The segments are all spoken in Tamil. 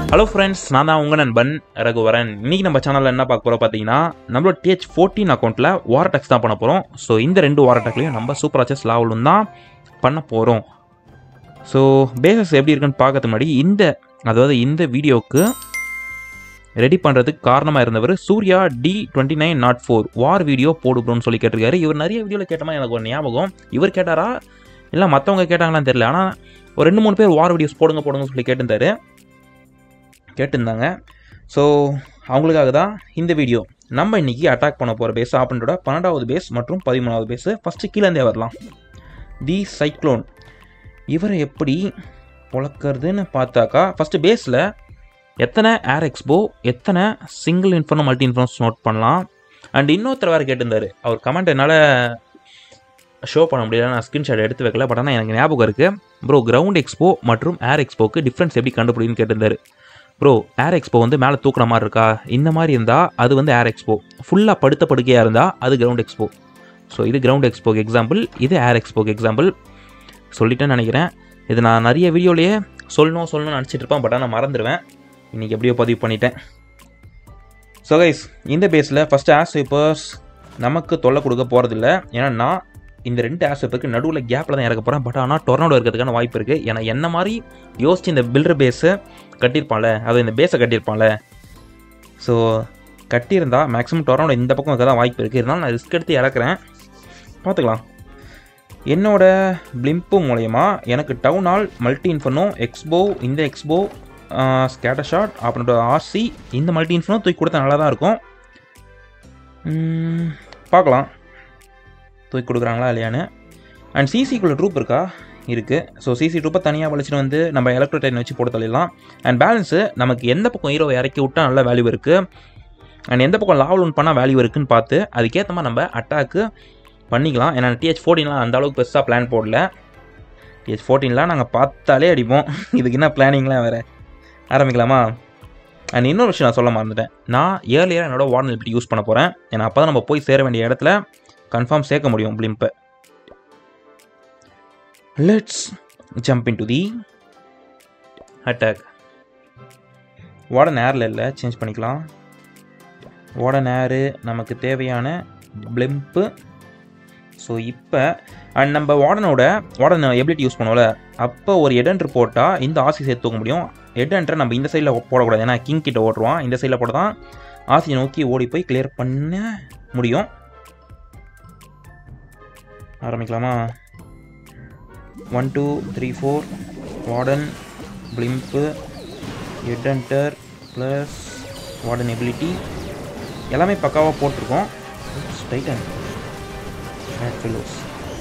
ஹலோ ஃப்ரெண்ட்ஸ் நான் தான் உங்கள் நண்பன் ரகுவரன் இன்னைக்கு நம்ம சேனலில் என்ன பார்க்க போகிறோம் பார்த்தீங்கன்னா நம்மளோட டிஹெச் ஃபோர்டீன் அக்கௌண்ட்டில் வாரடெக்ஸ் தான் பண்ண போகிறோம் ஸோ இந்த ரெண்டு வாரடெக்லையும் நம்ம சூப்பர் அச்சஸ் லாவலும் தான் பண்ண போகிறோம் ஸோ பேசஸ் எப்படி இருக்குன்னு பார்க்கறதுக்கு முன்னாடி இந்த அதாவது இந்த வீடியோவுக்கு ரெடி பண்ணுறதுக்கு காரணமாக இருந்தவர் Surya T twenty nine not four war video போடுப்ரோன்னு சொல்லி கேட்டிருக்காரு இவர் நிறைய வீடியோவில் கேட்டமா எனக்கு ஒரு ஞாபகம் இவர் கேட்டாரா இல்லை மற்றவங்க கேட்டாங்களான்னு தெரியல ஆனால் ஒரு ரெண்டு மூணு பேர் வார் வீடியோஸ் போடுங்க போடுங்கன்னு சொல்லி கேட்டிருந்தாரு கேட்டிருந்தாங்க ஸோ அவங்களுக்காக தான் இந்த வீடியோ நம்ம இன்னைக்கு அட்டாக் பண்ண போகிற பேஸ் ஆப்பனோட பன்னெண்டாவது பேஸ் மற்றும் பதிமூணாவது பேஸு ஃபஸ்ட்டு கீழேருந்தே வரலாம் தி சைக்ளோன் இவரை எப்படி பொழக்கிறதுன்னு பார்த்தாக்கா ஃபஸ்ட்டு பேஸில் எத்தனை ஏர் எக்ஸ்போ எத்தனை single inferno multi infernos note பண்ணலாம் அண்ட் இன்னொருத்தர் வேறு கேட்டிருந்தாரு அவர் கமெண்ட் என்னால் ஷோ பண்ண முடியல நான் ஸ்க்ரீன்ஷாட் எடுத்து வைக்கல பட் ஆனால் எனக்கு ஞாபகம் இருக்குது ப்ரோ கிரவுண்ட் எக்ஸ்போ மற்றும் ஏர் எக்ஸ்போக்கு டிஃப்ரென்ஸ் எப்படி கண்டுபிடிக்குன்னு கேட்டிருந்தாரு ப்ரோ ஏர் எக்ஸ்போ வந்து மேலே தூக்குற மாதிரி இருக்கா இந்த மாதிரி இருந்தால் அது வந்து ஏர் எக்ஸ்போ ஃபுல்லாக படுத்த படுக்கையாக இருந்தால் அது கிரவுண்ட் எக்ஸ்போ ஸோ இது கிரவுண்ட் எக்ஸ்போக்கு எக்ஸாம்பிள் இது ஏர் எக்ஸ்போக்கு எக்ஸாம்பிள் சொல்லிட்டேன்னு நினைக்கிறேன் இது நான் நிறைய வீடியோலேயே சொல்லணும் சொல்லணும்னு நினச்சிட்டு இருப்பேன் பட் ஆனால் மறந்துடுவேன் இன்றைக்கி எப்படியோ பதிவு பண்ணிட்டேன் ஸோ கைஸ் இந்த பேஸில் ஃபஸ்ட்டு ஆஸ் ஸ்வீப்பர்ஸ் நமக்கு தொல்லை கொடுக்க போகிறதில்ல ஏன்னா நான் இந்த ரெண்டு ஆஸ் ஸ்வீப்பருக்கு நடுவில் கேப்பில் தான் இறக்க போகிறேன் பட் ஆனால் டொர்னாடோ இருக்கிறதுக்கான வாய்ப்பு இருக்குது ஏன்னா என்ன மாதிரி யோசிச்சு இந்த பில்டர் பேஸு கட்டியிருப்பான்ல அது இந்த பேஸை கட்டியிருப்பான்ல ஸோ கட்டியிருந்தா மேக்ஸிமம் டொர்னாடோ இந்த பக்கம் இருக்க தான் வாய்ப்பு இருக்குது இருந்தாலும் நான் ரிஸ்க் எடுத்து இறக்குறேன் பார்த்துக்கலாம் என்னோட பிளிம்பு மூலயமா எனக்கு town hall multi inferno X bow இந்த எக்ஸ்போ ஸ்கேட்டர் ஷாட் அப்புறம் ஆர்சி இந்த மல்டி இன்ஃபர்னோ தூக்கி கொடுத்தா நல்லா தான் இருக்கும் உம், பார்க்கலாம் தூக்கி கொடுக்குறாங்களா இல்லையான்னு அண்ட் சிசிக்குள்ள ட்ரூப் இருக்கா இருக்குது ஸோ சிசி ட்ரூப்பை தனியாக வலிச்சுட்டு வந்து நம்ம எலக்ட்ரோடைன் வச்சு போட்டு தள்ளிடலாம் அண்ட் பேலன்ஸு நமக்கு எந்த பக்கம் ஹீரோவை இறக்கி விட்டால் நல்ல வேல்யூ இருக்குது அண்ட் எந்த பக்கம் லாவல் ஒன் பண்ணால் வேல்யூ இருக்குன்னு பார்த்து அதுக்கேற்ற மாதிரி நம்ம அட்டாக்கு பண்ணிக்கலாம் ஏன்னா டிஹெச் ஃபோர்டீன்லாம் அந்த அளவுக்கு பெருசாக பிளான் போடல டிஹெச் ஃபோர்டீன்லாம் நாங்கள் பார்த்தாலே அடிப்போம் இதுக்கு என்ன பிளானிங்லாம் வேறு ஆரம்பிக்கலாமா அண்ட் இன்னொரு விஷயம் நான் சொல்ல மறந்துட்டேன் நான் ஏர்லியராக என்னோட வார்டன் எப்படி யூஸ் பண்ண போகிறேன் ஏன்னா அப்போ தான் நம்ம போய் சேர வேண்டிய இடத்துல கன்ஃபார்ம் சேர்க்க முடியும் பிளிம்பை let's jump into the attack warden ஏரில் இல்லை சேஞ்ச் பண்ணிக்கலாம் வார்டன் ஏரு நமக்கு தேவையான பிளிம்ப்பு ஸோ இப்போ அண்ட் நம்ம வார்டனோட வார்டன் எபிலிட்டி யூஸ் பண்ணுவோம்ல அப்போ ஒரு எடன்ட்ரு போட்டால் இந்த ஆசி சேர்த்து தூக்க முடியும் எடன்ட்ரை நம்ம இந்த சைடில் போடக்கூடாது ஏன்னா கிங் கிட்ட ஓட்டுருவான் இந்த சைடில் போட தான் ஆசியை நோக்கி ஓடி போய் கிளியர் பண்ண முடியும் ஆரம்பிக்கலாமா one two three four warden blimp எடன்டர் ப்ளஸ் வார்டன் எபிலிட்டி எல்லாமே பக்காவாக போட்டிருக்கோம் titan Bad fellows.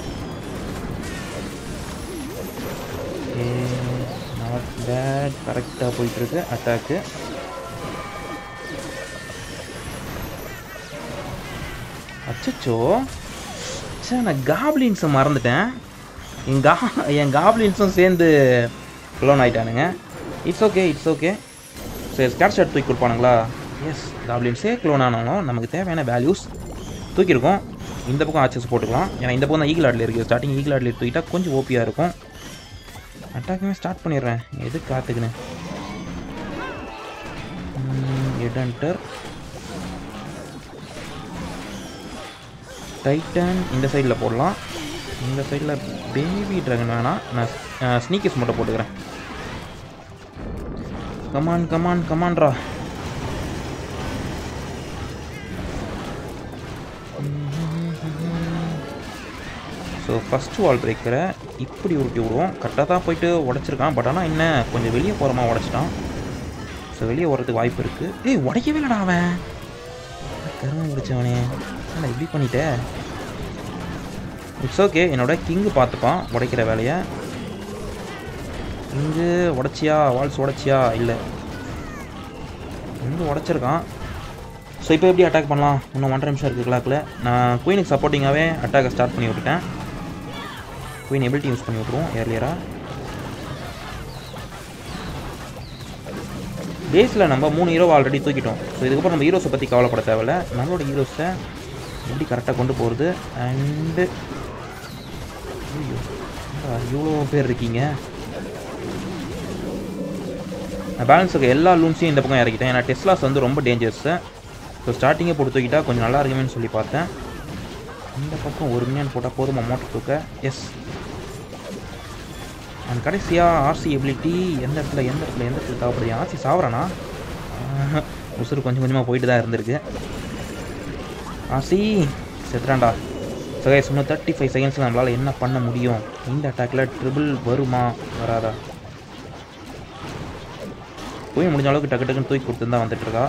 Not bad கரெக்டாக போயிட்டுருக்கு அட்டாக்கு அச்சச்சோ சே நான் காப்ளின்ஸை மறந்துட்டேன் என் கா என் காப்ளின்ஸும் சேர்ந்து க்ளோன் ஆகிட்டானுங்க இட்ஸ் ஓகே இட்ஸ் ஓகே சரி ஸ்கேட் ஷாட் தூக்கி கொடுப்பானுங்களா எஸ் காப்ளின்ஸே க்ளோன் ஆனாலும் நமக்கு தேவையான வேல்யூஸ் தூக்கியிருக்கோம் இந்த பக்கம் ஆச்சஸ் போட்டுக்கலாம் ஏன்னா இந்த பக்கம் தான் ஈகிள் ஆட்ல இருக்குது ஸ்டார்டிங் ஈகிள் ஆட்ல தூக்கிட்டா கொஞ்சம் ஓபியாக இருக்கும் அட்டாக்குமே ஸ்டார்ட் பண்ணிடுறேன் எது காத்துக்குன்னு எடன்டர் டைட்டன் இந்த சைடில் போடலாம் இந்த சைடில் பேபி ட்ராகன் வேணாம் நான் ஸ்னீக்கர்ஸ் மட்டும் போட்டுக்கிறேன் கமான் கமான் கமான்ரா ஸோ ஃபஸ்ட்டு வால் பிரேக்கரை இப்படி உருட்டி விடுவோம் கரெக்டாக தான் போயிட்டு உடச்சிருக்கான் பட் ஆனால் என்ன கொஞ்சம் வெளியே போகிறமா உடச்சிட்டான் ஸோ வெளியே போகிறதுக்கு வாய்ப்பு இருக்குது ஏய் உடைக்கவே இல்லைடா அவன் கருமை உடைச்சவனே என்ன இப்படி பண்ணிட்ட இட்ஸ் ஓகே என்னோட கிங்கு பார்த்துப்பான் உடைக்கிற வேலையை கிங்கு உடச்சியா வால்ஸ் உடச்சியா இல்லை கிங்கு உடச்சிருக்கான் ஸோ இப்போ எப்படி அட்டாக் பண்ணலாம் இன்னும் ஒன்றரை நிமிஷம் இருக்குது கிளாக்கில் நான் குயினுக்கு சப்போர்ட்டிங்காகவே அட்டாக்கை ஸ்டார்ட் பண்ணி விட்டுட்டேன் குயின் எபிலிட்டி யூஸ் பண்ணி விட்ருவோம் ஏர்லியராக பேஸில் நம்ம மூணு ஹீரோ ஆல்ரெடி தூக்கிட்டோம் ஸோ இதுக்கப்புறம் நம்ம ஹீரோஸை பற்றி கவலைப்பட தேவையில்ல நம்மளோட ஹீரோஸை எப்படி கரெக்டாக கொண்டு போகிறது அண்டு ஐயோ இவ்வளோ பேர் இருக்கீங்க நான் பேலன்ஸ் இருக்க எல்லா லூன்ஸையும் இந்த பக்கம் இறக்கிட்டேன் ஏன்னா டெஸ்லாஸ் வந்து ரொம்ப டேஞ்சரஸு ஸோ ஸ்டார்டிங்கே போட்டு தூக்கிட்டா கொஞ்சம் நல்லா இருக்குமேன்னு சொல்லி பார்த்தேன் இந்த பக்கம் ஒரு மினியன் போட்டால் போதுமா மோட்டர் தூக்க எஸ் அந்த கடைசியாக ஆர்சி எபிலிட்டி எந்த இடத்துல எந்த இடத்துல எந்த இடத்துல தேவைப்படுது ஆர்சி சாவறானா ஆஹ், உசுறு கொஞ்சம் கொஞ்சமாக போயிட்டு தான் இருந்திருக்கு ஆர்சி செத்துறான்டா ஸோ கைஸ் இன்னும் தேர்ட்டி ஃபைவ் செகண்ட்ஸில் நம்மளால் என்ன பண்ண முடியும் இந்த அட்டாக்கில் ட்ரிபிள் வருமா வராதா போய் முடிஞ்ச அளவுக்கு டக்கு டக்குன்னு தூக்கி கொடுத்து தான் வந்துட்டுருக்கா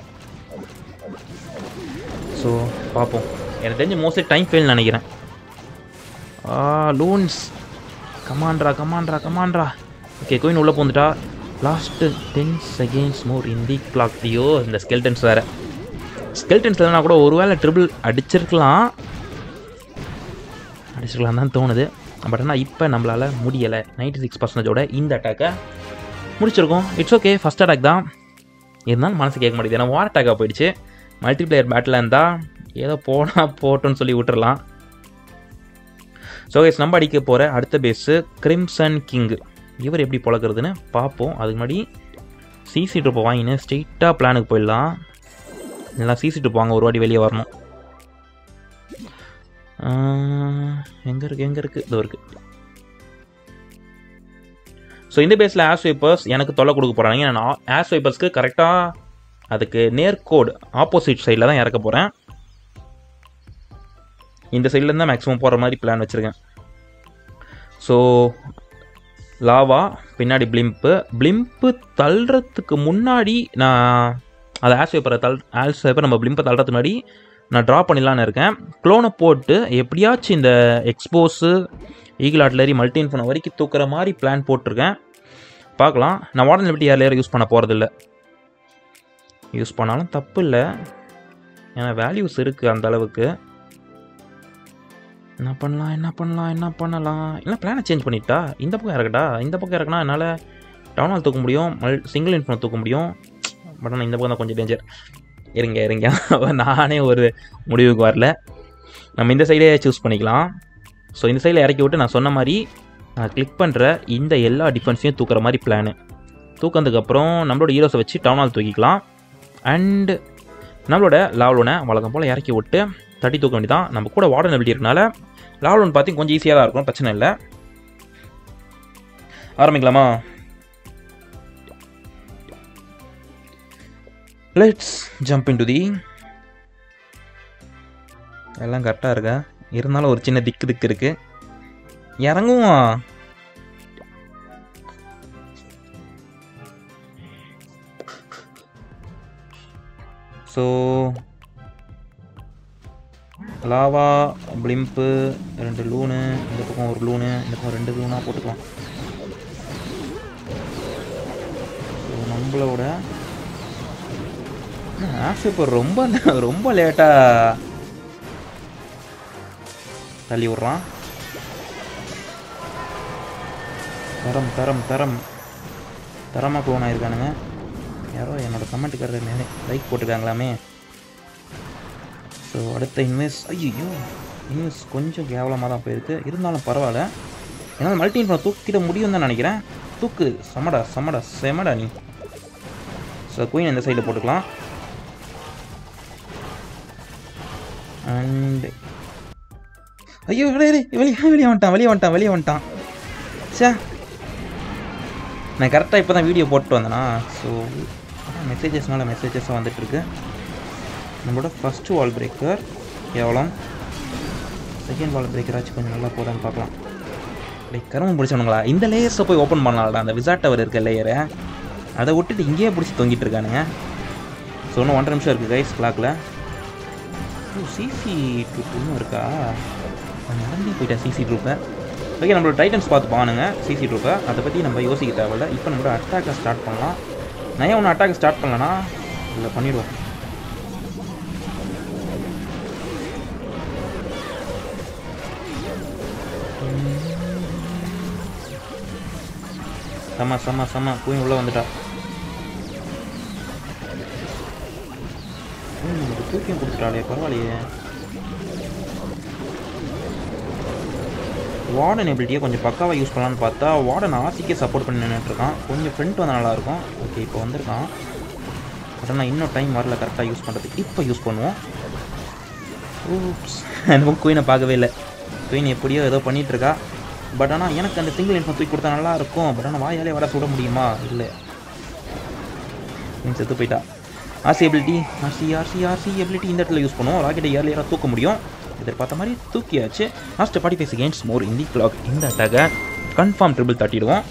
ஸோ பார்ப்போம் எனக்கு தெரிஞ்ச மோஸ்ட்லி டைம் ஃபெயில் நினைக்கிறேன் ஆ லூன்ஸ் கமாண்ட்ரா கமாண்ட்ரா கமாண்ட்ரா ஓகே கோயின் உள்ளே போந்துட்டா last ten seconds more in the clock ஐயோ இந்த ஸ்கெல்டன்ஸ் வேறு ஸ்கெல்டன்ஸ் இல்லைனா கூட ஒருவேளை ட்ரிபிள் அடிச்சிருக்கலாம் அடிச்சிருக்கலாம் தான் தோணுது பட் ஆனால் இப்போ நம்மளால் முடியலை நைன்டி சிக்ஸ் பர்சன்டேஜோட இந்த அட்டாக்கை முடிச்சிருக்கோம் இட்ஸ் ஓகே ஃபஸ்ட் அட்டாக் தான் இருந்தாலும் மனசு கேட்க மாட்டேங்குது ஏன்னா வார் அட்டாக்காக போயிடுச்சு மல்டிப்ளேயர் பேட்டில் இருந்தால் ஏதோ போனால் போட்டோன்னு சொல்லி விட்டுறலாம் ஸோ கைஸ் நம்ம அடிக்க போகிற அடுத்த பேஸு கிரிம்சன் கிங் இவர் எப்படி பழக்கிறதுன்னு பார்ப்போம் அதுக்கு முன்னாடி சிசி ட்ரிப்பை வாங்கினு ஸ்ட்ரெயிட்டாக பிளானுக்கு போயிடலாம் இல்லைனா சிசி ட்ரிப் வாங்க ஒரு வாட்டி வெளியே வரணும் எங்கே இருக்குது எங்கே இருக்குது இதோ இருக்குது ஸோ இந்த பேஸில் ஆஸ் வைப்பர்ஸ் எனக்கு தொல்லை கொடுக்க போகிறாங்க நான் ஆஸ் வைப்பர்ஸ்க்கு கரெக்டாக அதுக்கு நேர்கோடு ஆப்போசிட் சைடில் தான் இறக்க போகிறேன் இந்த சைட்லேருந்து தான் மேக்ஸிமம் போகிற மாதிரி பிளான் வச்சுருக்கேன் ஸோ லாவா பின்னாடி பிளிம்ப்பு பிளிம்ப்பு தள்ளுறதுக்கு முன்னாடி நான் அதை ஆஸ் வைப்பரை தள் ஆஸ் வைப்பர் நம்ம பிளிம்பை தள்ளுறதுக்கு முன்னாடி நான் ட்ரா பண்ணிடலான்னு இருக்கேன் க்ளோனை போட்டு எப்படியாச்சும் இந்த எக்ஸ்போஸு ஈகிள் ஆட்லரி மல்டி இன்ஃபோனை வரைக்கும் தூக்குற மாதிரி பிளான் போட்டிருக்கேன் பார்க்கலாம் நான் மாடர்ன் லிபிட்டி ஏர்லேயர் யூஸ் பண்ண போகிறதில்ல யூஸ் பண்ணாலும் தப்பு இல்லை ஏன்னா வேல்யூஸ் இருக்குது அந்த அளவுக்கு என்ன பண்ணலாம் என்ன பண்ணலாம் என்ன பண்ணலாம் இல்லை பிளானை சேஞ்ச் பண்ணிட்டா இந்த பக்கம் இறக்கட்டா இந்த பக்கம் இறக்குனா என்னால் டவுன் ஹால் தூக்க முடியும் மல் சிங்கிள் இன்ஃபோனை தூக்க முடியும் பட் ஆனால் இந்த பக்கம் தான் கொஞ்சம் டேஞ்சர் இருங்க இருங்க நானே ஒரு முடிவுக்கு வரல நம்ம இந்த சைடே சூஸ் பண்ணிக்கலாம் ஸோ இந்த சைடில் இறக்கி விட்டு நான் சொன்ன மாதிரி நான் கிளிக் பண்ணுற இந்த எல்லா டிஃபென்ஸையும் தூக்குற மாதிரி பிளானு தூக்கினதுக்கப்புறம் நம்மளோட ஹீரோஸை வச்சு டவுன் ஹால் தூக்கிக்கலாம் அண்டு நம்மளோட லாவலோனை வழக்கம் போல் இறக்கி விட்டு தட்டி தூக்க வேண்டியதான் நம்ம கூட வார்டன் எபிலிட்டி இருக்கனால லாவலோன் பார்த்தி கொஞ்சம் ஈஸியாக தான் இருக்கும் பிரச்சனை இல்லை ஆரம்பிக்கலாமா let's jump into the எல்லாம் கரெக்டாக இருக்கா இருந்தாலும் ஒரு சின்ன திக்கு திக்கு இருக்கு இறங்குவோம் ஸோ லாவா பிளிம்ப்பு ரெண்டு லூனு இந்த பக்கம் ஒரு லூனு இந்த பக்கம் ரெண்டு லூனாக போட்டுக்கலாம் ஸோ நம்மளோட ஆஸ் இப்போ ரொம்ப ரொம்ப லேட்டாக தள்ளி விட்றான் தரம் தரம் தரம் தரமாக க்ளோன் ஆயிருக்கானுங்க யாரோ என்னோட கமெண்ட்டுக்காரர் லைக் போட்டிருக்காங்களாமே ஸோ அடுத்த இன்வெஸ் ஐயோ இன்வெஸ் கொஞ்சம் கேவலமாக தான் போயிருக்கு இருந்தாலும் பரவாயில்ல என்னால் மல்டி இன்ஃபோன் தூக்கிட முடியும் தான் நினைக்கிறேன் தூக்கு சமடா சமடா செமடா நீ ஸோ குயின் இந்த சைடில் போட்டுக்கலாம் அண்ட் ஐயோ வெளியே வெளியே வெளியே வந்துட்டான் வெளியே வந்துட்டான் வெளியே வந்துட்டான் சே நான் கரெக்டாக இப்போ தான் வீடியோ போட்டு வந்தேனா ஸோ மெசேஜஸ்னால மெசேஜஸாக வந்துட்டுருக்கு நம்மளோட ஃபஸ்ட்டு வால் பிரேக்கர் எவ்வளோ செகண்ட் வால் பிரேக்கராச்சும் கொஞ்சம் நல்லா போதான்னு பார்க்கலாம் லைக் கரும்பு பிடிச்சவனுங்களா இந்த லேயர்ஸை போய் ஓப்பன் பண்ணலாம்டா அந்த விசாட் டவர் இருக்க லேயரை அதை விட்டுட்டு இங்கேயே பிடிச்சி தொங்கிட்டு இருக்கானுங்க ஸோ இன்னும் ஒன்றரை நிமிஷம் இருக்குது கைஸ் கிளாக்கில் ஓ சிசி ட்ரூப் இன்னும் இருக்கா நான் நடந்தே போயிட்டேன் சிசி ட்ரூப்பை ஓகே நம்மளோட டைட்டன்ஸ் பார்த்து பானுங்க சிசி ட்ரூப்பை அதை பற்றி நம்ம யோசிக்க தேவையில்ல இப்போ நம்மளோட அட்டாக்கை ஸ்டார்ட் பண்ணலாம் நான் ஏன் ஒன்று அட்டாக் ஸ்டார்ட் பண்ணலன்னா இல்லை பண்ணிடுவோம் செம்ம செம்ம செம்ம பூமி உள்ளே வந்துட்டா பூமி நமக்கு தூக்கியும் கொடுத்துட்டாளே பரவாயில்லையே வார்டன் எபிலிட்டியை கொஞ்சம் பக்காவாக யூஸ் பண்ணலான்னு பார்த்தா வார்டன் ஆர்சிக்கே சப்போர்ட் பண்ணி நின்றுட்டுருக்கான் கொஞ்சம் ஃப்ரண்ட் வந்தால் நல்லாயிருக்கும் ஓகே இப்போ வந்திருக்கான் பட் ஆனால் இன்னும் டைம் வரல கரெக்டாக யூஸ் பண்ணுறதுக்கு இப்போ யூஸ் பண்ணுவோம் ஊப்ஸ் நம்ம குயினை பார்க்கவே இல்லை குயின் எப்படியோ ஏதோ பண்ணிகிட்டு இருக்கா பட் ஆனால் எனக்கு அந்த சிங்கிள் இன்ஃபம் தூக்கி கொடுத்தா நல்லா இருக்கும் பட் ஆனால் வாயாலே வர சுட முடியுமா இல்லை நீ செத்து போயிட்டா RC ability RC RC RC ability இந்த இடத்துல யூஸ் பண்ணுவோம் ராக்கெட்டை ஏர்லியராக தூக்க முடியும் எதிர்பார்த்த மாதிரி தூக்கியாச்சு last forty five seconds more in the clock இந்த அட்டாகை கன்ஃபார்ம் ட்ரிபிள் தட்டிடுவோம்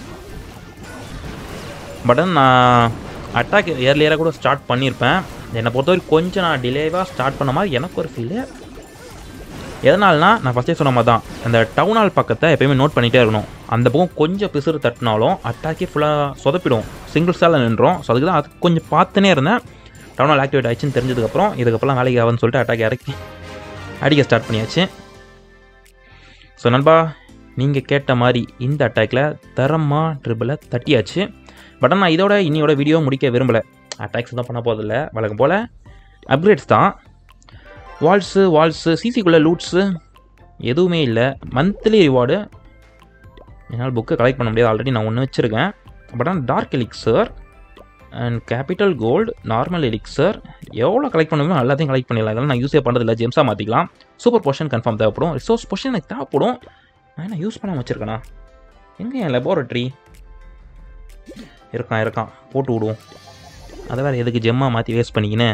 பட் நான் அட்டாக் ஏர்லியராக கூட ஸ்டார்ட் பண்ணியிருப்பேன் என்னை பொறுத்தவரைக்கும் கொஞ்சம் நான் டிலேவாக ஸ்டார்ட் பண்ண மாதிரி எனக்கு ஒரு ஃபீலு எதனால்னா நான் ஃபஸ்ட்டே சொன்ன மாதிரி தான் அந்த டவுன் ஹால் பக்கத்தை எப்பயுமே நோட் பண்ணிகிட்டே இருக்கணும் அந்த பக்கம் கொஞ்சம் பிசுறு தட்டினாலும் அட்டாக்கே ஃபுல்லாக சொதப்பிடும் சிங்கிள்ஸால் நின்றோம் ஸோ அதுக்கு தான் அது கொஞ்சம் பார்த்துனே இருந்தேன் டவுன் ஹால் ஆக்டிவேட் ஆயிடுச்சுன்னு தெரிஞ்சதுக்கப்புறம் இதுக்கப்புறம் வேலைக்கு ஆகும்னு சொல்லிட்டு அட்டாக் இறக்கி அடிக்க ஸ்டார்ட் பண்ணியாச்சு ஸோ நண்பா நீங்கள் கேட்ட மாதிரி இந்த அட்டாக்கில் தரமாக ட்ரிபிளை தட்டியாச்சு பட் நான் இதோட இன்னையோட வீடியோ முடிக்க விரும்பலை அட்டாக்ஸ் தான் பண்ண போதில்லை வழக்கம் போல் அப்கிரேட்ஸ் தான் வால்ஸு வால்ஸு சிசிக்குள்ளே லூட்ஸு எதுவுமே இல்லை மந்த்லி ரிவார்டு என்னால் புக்கை கலெக்ட் பண்ண முடியாது ஆல்ரெடி நான் ஒன்று வச்சுருக்கேன் பட் ஆனால் dark elixir and capital gold normal elixir எவ்வளோ கலெக்ட் பண்ணணுமோ எல்லாத்தையும் கலெக்ட் பண்ணிடலாம் இதெல்லாம் நான் யூஸே பண்ணுறதில்ல ஜெம்ஸாக மாற்றிக்கலாம் சூப்பர் பொஷன் கன்ஃபார்ம் தேவைப்படும் ரிசோர்ஸ் பொஷன் எனக்கு தேவைப்படும் நான் என்ன யூஸ் பண்ணாமல் வச்சுருக்கேனா எங்கே என் லெபார்ட்ரி இருக்கான் இருக்கான் போட்டு விடுவோம் அதை வேறு எதுக்கு ஜெம்மாக மாற்றி வேஸ்ட் பண்ணிக்கின்னு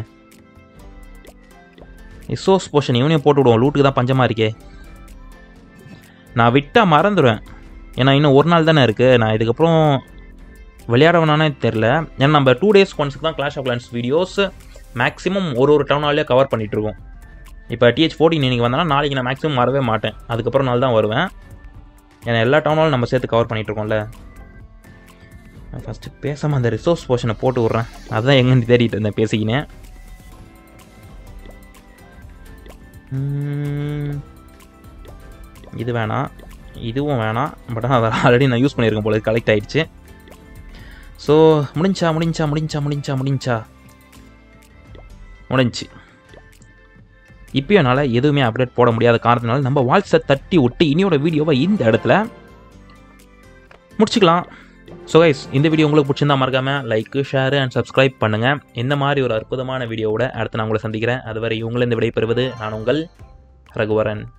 ரிசோர்ஸ் போர்ஷன் இவனையும் போட்டு விடுவோம் லூட்டுக்கு தான் பஞ்சமாக இருக்கே நான் விட்டால் மறந்துடுவேன் ஏன்னா இன்னும் ஒரு நாள் தானே இருக்குது நான் இதுக்கப்புறம் விளையாடவனானே தெரில ஏன்னா நம்ம டூ டேஸ் ஒன்ஸுக்கு தான் Clash of Clans videos maximum ஒரு ஒரு டவுனாலே கவர் பண்ணிகிட்ருக்கோம் இப்போ டிஹெச் ஃபோர்டீன் இன்னைக்கு வந்தேன்னா நாளைக்கு நான் மேக்ஸிமம் வரவே மாட்டேன் அதுக்கப்புறம் நாள் தான் வருவேன் ஏன்னா எல்லா டவுனாலும் நம்ம சேர்த்து கவர் பண்ணிகிட்ருக்கோம்ல நான் ஃபஸ்ட்டு பேசாமல் அந்த ரிசோர்ஸ் போர்ஷனை போட்டு விட்றேன் அதுதான் எங்கன்னு தேடிட்டு இருந்தேன் பேசிக்கினேன் உம், இது வேணாம் இதுவும் வேணாம் பட் ஆனால் அதை ஆல்ரெடி நான் யூஸ் பண்ணியிருக்கேன் போல கலெக்ட் ஆயிடுச்சு ஸோ முடிஞ்சா முடிஞ்சா முடிஞ்சா முடிஞ்சா முடிஞ்சா முடிஞ்சு இப்போ என்னால் எதுவுமே அப்டேட் போட முடியாத காரணத்தினால நம்ம வால்ஸை தட்டி விட்டு இனியோட வீடியோவை இந்த இடத்துல முடிச்சுக்கலாம் ஸோ கைஸ் இந்த வீடியோ உங்களுக்கு பிடிச்சிருந்தா மறக்காம லைக் ஷேர் அண்ட் சப்ஸ்கிரைப் பண்ணுங்கள் இந்த மாதிரி ஒரு அற்புதமான வீடியோவோட அடுத்து நான் உங்களை சந்திக்கிறேன் அதுவரை இவங்களை இந்த விடைபெறுவது நான் உங்கள் ரகுவரன்